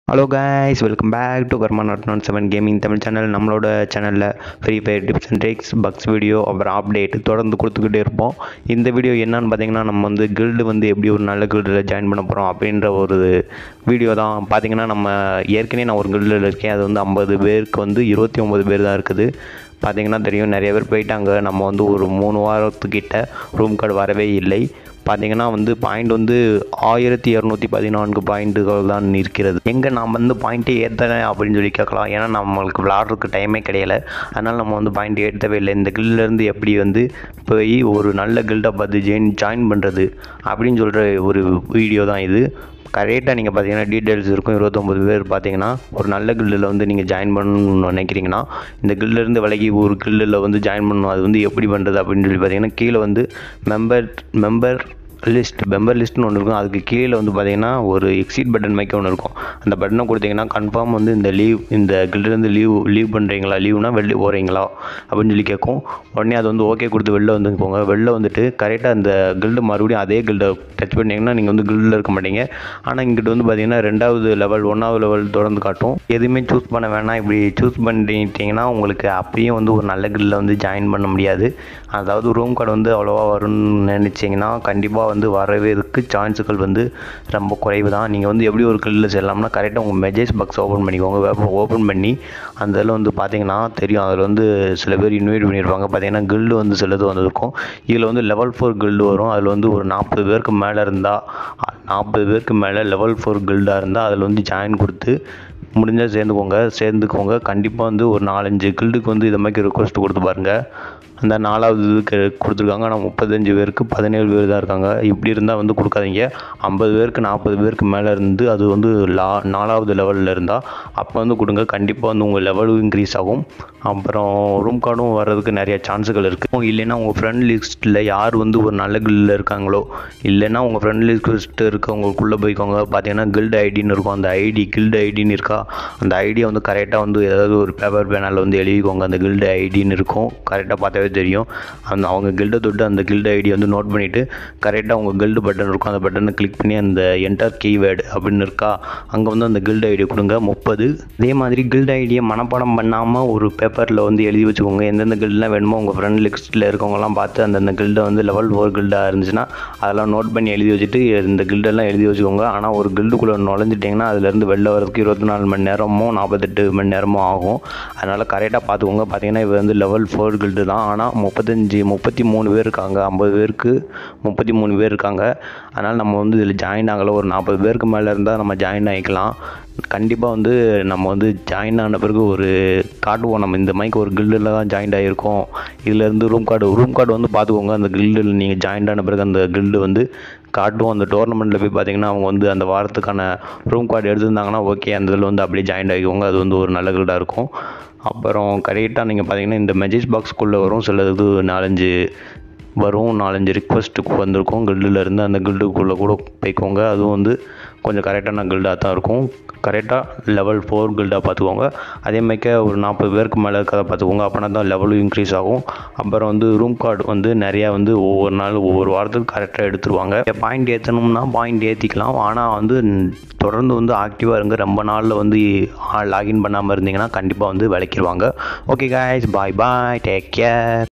hello guys welcome back to Karma nought nought seven gaming Tamil channel நம்மளோட சேனலில் Free Fire tips and tricks bugs video அப்புறம் update தொடர்ந்து கொடுத்துக்கிட்டே இருப்போம் இந்த வீடியோ என்னன்னு பார்த்தீங்கன்னா நம்ம வந்து கில்டு வந்து எப்படி ஒரு நல்ல கில்டில் ஜாயின் பண்ண போகிறோம் அப்படின்ற ஒரு வீடியோ தான் பார்த்தீங்கன்னா நம்ம ஏற்கனவே நான் ஒரு கில்டில் இருக்கேன் அது வந்து ஐம்பது பேருக்கு வந்து இருபத்தி ஒம்பது பேர் தான் இருக்குது பார்த்தீங்கன்னா தெரியும் நிறைய பேர் போயிட்டாங்க நம்ம வந்து ஒரு மூணு வாரத்துக்கிட்ட ரூம் கார்டு வரவே இல்லை பார்த்தீங்கன்னா வந்து பாயிண்ட் வந்து ஆயிரத்தி இரநூத்தி பதினான்கு பாயிண்ட்டுகள் தான் இருக்கிறது எங்கே நான் வந்து பாயிண்ட்டே ஏற்றலை அப்படின்னு சொல்லி கேட்கலாம் ஏன்னா நம்மளுக்கு விளாட்றதுக்கு டைமே கிடையல அதனால் நம்ம வந்து பாயிண்ட் ஏற்றவே இல்லை இந்த கில்லேருந்து எப்படி வந்து போய் ஒரு நல்ல கில்டை பார்த்து ஜெயின் ஜாயின் பண்ணுறது அப்படின்னு சொல்கிற ஒரு வீடியோ தான் இது கரெக்டாக நீங்கள் பார்த்தீங்கன்னா டீட்டெயில்ஸ் இருக்கும் இருபத்தொம்பது பேர் பார்த்தீங்கன்னா ஒரு நல்ல கில்டில் வந்து நீங்கள் ஜாயின் பண்ணணும்னு நினைக்கிறீங்கன்னா இந்த கில்லேருந்து விலகி ஒரு கில்டில் வந்து ஜாயின் பண்ணணும் அது வந்து எப்படி பண்ணுறது அப்படின்னு சொல்லி பார்த்தீங்கன்னா கீழே வந்து மெம்பர் மெம்பர் லிஸ்ட் மெம்பர் லிஸ்ட்னு ஒன்று இருக்கும் அதுக்கு கீழே வந்து பார்த்தீங்கன்னா ஒரு எக்ஸிட் பட்டன் மைக்க ஒன்று இருக்கும் அந்த பட்டனை கொடுத்தீங்கன்னா கன்ஃபார்ம் வந்து இந்த லீவ் இந்த கில்லேருந்து லீவ் லீவ் பண்ணுறீங்களா லீவ்னா வெளில போகிறீங்களா அப்படின்னு சொல்லி கேட்கும் உடனே அது வந்து ஓகே கொடுத்து வெளில வந்து போங்க வெளில வந்துட்டு கரெக்டாக அந்த கில்டு மறுபடியும் அதே கில்டை டச் பண்ணிங்கன்னா நீங்கள் வந்து கில்டில் இருக்க மாட்டீங்க ஆனால் இங்கிட்டு வந்து பார்த்தீங்கன்னா ரெண்டாவது லெவல் ஒன்றாவது லெவல் தொடர்ந்து காட்டும் எதுவுமே சூஸ் பண்ண வேணாம் இப்படி சூஸ் பண்ணிட்டீங்கன்னா உங்களுக்கு அப்பயும் வந்து ஒரு நல்ல கில்டில் வந்து ஜாயின் பண்ண முடியாது அதாவது ரூம் கார்டு வந்து அவ்வளோவா வரும்னு நினச்சிங்கன்னா கண்டிப்பாக வந்து வரவேற்கு சான்ஸுகள் வந்து ரொம்ப குறைவு தான் நீங்கள் வந்து எப்படி ஒரு கில்டில் செல்லலாம்னா கரெக்டாக உங்கள் மெசேஜ் பாக்ஸ் ஓப்பன் பண்ணிக்கோங்க ஓப்பன் பண்ணி அந்த இதில் வந்து பார்த்தீங்கன்னா தெரியும் அதில் வந்து சில பேர் இன்வைட் பண்ணியிருப்பாங்க பார்த்தீங்கன்னா கில்டு வந்து சிலது வந்திருக்கும் இதில் வந்து லெவல் ஃபோர் கில்டு வரும் அதில் வந்து ஒரு நாற்பது பேருக்கு மேலே இருந்தால் நாற்பது பேருக்கு மேலே லெவல் ஃபோர் கில்டாக இருந்தால் அதில் வந்து ஜாயின் கொடுத்து முடிஞ்சால் சேர்ந்துக்கோங்க சேர்ந்துக்கோங்க கண்டிப்பாக வந்து ஒரு நாலஞ்சு கில்டுக்கு வந்து இதை மாதிரி ரிக்வஸ்ட் கொடுத்து பாருங்கள் அந்த நாலாவது இதுக்கு கொடுத்துருக்காங்க ஆனால் முப்பத்தஞ்சு பேருக்கு பதினேழு பேர் தான் இருக்காங்க இப்படி இருந்தால் வந்து கொடுக்காதீங்க ஐம்பது பேருக்கு நாற்பது பேருக்கு மேலே இருந்து அது வந்து லா நாலாவது லெவலில் இருந்தால் அப்போ வந்து கொடுங்க கண்டிப்பாக வந்து உங்கள் லெவலும் இன்க்ரீஸ் ஆகும் அப்புறம் ரூம் கார்டும் வர்றதுக்கு நிறைய சான்ஸுகள் இருக்குது இல்லைன்னா உங்கள் ஃப்ரெண்ட் லிஸ்ட்டில் யார் வந்து ஒரு நல்ல கில்டில் இருக்காங்களோ இல்லைன்னா உங்கள் ஃப்ரெண்ட் லிஸ்ட் இருக்கவங்களுக்குள்ளே போய்க்கோங்க பார்த்தீங்கன்னா கில்டு ஐடின்னு இருக்கும் அந்த ஐடி கில்டு ஐடின்னு இருக்கா அந்த ஐடியை வந்து கரெக்டாக வந்து ஏதாவது ஒரு பேப்பர் பேனரில் வந்து எழுதிக்கோங்க அந்த கில்டு ஐடின்னு இருக்கும் கரெக்டாக பார்த்தாவே தெரியும் அந்த அவங்க கில்டை தொட்டு அந்த கில்டு ஐடி வந்து நோட் பண்ணிவிட்டு கரெக்டாக உங்கள் கில்டு பட்டன் இருக்கும் அந்த பட்டனை கிளிக் பண்ணி அந்த என்டர் கீவேர்டு அப்படின்னு இருக்கா அங்கே வந்து அந்த கில்டு ஐடி கொடுங்க முப்பது அதே மாதிரி கில்டு ஐடியை மனப்பாடம் பண்ணாமல் ஒரு பேப்பரில் வந்து எழுதி வச்சுக்கோங்க எந்தெந்த கில்டெலாம் வேணுமோ உங்கள் ஃப்ரெண்ட் லிஸ்ட்டில் இருக்கவங்கலாம் பார்த்து அந்தந்த கில்டை வந்து லெவல் ஃபோர் கில்டாக இருந்துச்சுன்னா அதெல்லாம் நோட் பண்ணி எழுதி வச்சுட்டு இந்த கில்டெல்லாம் எழுதி வச்சுக்கோங்க ஆனால் ஒரு கில்டுக்குள்ளே நுழைஞ்சிட்டிங்கன்னா அதுலேருந்து வெளில வரதுக்கு இருபத்தி நாலு மணி நேரமோ நாற்பத்தெட்டு மணி நேரமோ ஆகும் அதனால் கரெக்டாக பார்த்துக்கோங்க பார்த்தீங்கன்னா இது வந்து லெவல் ஃபோர் கில்டு தான் ஆனால் முப்பத்தஞ்சு முப்பத்தி மூணு பேர் இருக்காங்க ஐம்பது பேருக்கு முப்பத்தி மூணு பேர் இருக்காங்க அதனால் நம்ம வந்து இதில் ஜாயின் ஆகலை ஒரு நாற்பது பேருக்கு மேலே இருந்தால் நம்ம ஜாயின் ஆகிக்கலாம் கண்டிப்பாக வந்து நம்ம வந்து ஜாயின் ஆன பிறகு ஒரு காட்டுவோம் நம்ம இந்த மைக்கு ஒரு கில்டில் தான் ஜாயின் ஆகிருக்கோம் இதுலேருந்து ரூம் கார்டு ரூம் கார்டு வந்து பார்த்துக்கோங்க அந்த கில்டில் நீங்கள் ஜாயின் ஆன பிறகு அந்த கில்டு வந்து காட்டும் அந்த டோர்னமெண்ட்டில் போய் பார்த்தீங்கன்னா அவங்க வந்து அந்த வாரத்துக்கான ரூம் கார்டு எடுத்திருந்தாங்கன்னா ஓகே அந்த இதில் வந்து அப்படியே ஜாயின் ஆகிக்கோங்க அது வந்து ஒரு நல்ல கில்டாக இருக்கும் அப்புறம் கரெக்டாக நீங்கள் பார்த்தீங்கன்னா இந்த மெசேஜ் பாக்ஸ்க்குள்ளே வரும் சில இது நாலஞ்சு வரும் நாலஞ்சு ரிக்வஸ்ட்டுக்கு வந்திருக்கும் கில்டுலேருந்து அந்த கில்டுக்குள்ளே கூட போய்க்கோங்க அதுவும் வந்து கொஞ்சம் கரெக்டான கில்டாக தான் இருக்கும் கரெக்டாக லெவல் ஃபோர் கில்டாக பார்த்துக்கோங்க அதேமாதிரிக்க ஒரு நாற்பது பேருக்கு மேலே இருக்கிறத பார்த்துக்கோங்க அப்படின்னா தான் லெவலும் இன்க்ரீஸ் ஆகும் அப்புறம் வந்து ரூம் கார்டு வந்து நிறையா வந்து ஒவ்வொரு நாள் ஒவ்வொரு வாரத்துக்கு கரெக்டாக எடுத்துருவாங்க பாயிண்ட் ஏற்றணும்னா பாயிண்ட் ஏற்றிக்கலாம் ஆனால் வந்து தொடர்ந்து வந்து ஆக்டிவாக இருங்க ரொம்ப நாளில் வந்து லாகின் பண்ணாமல் இருந்தீங்கன்னா கண்டிப்பாக வந்து விளக்கிடுவாங்க okay guys bye bye take care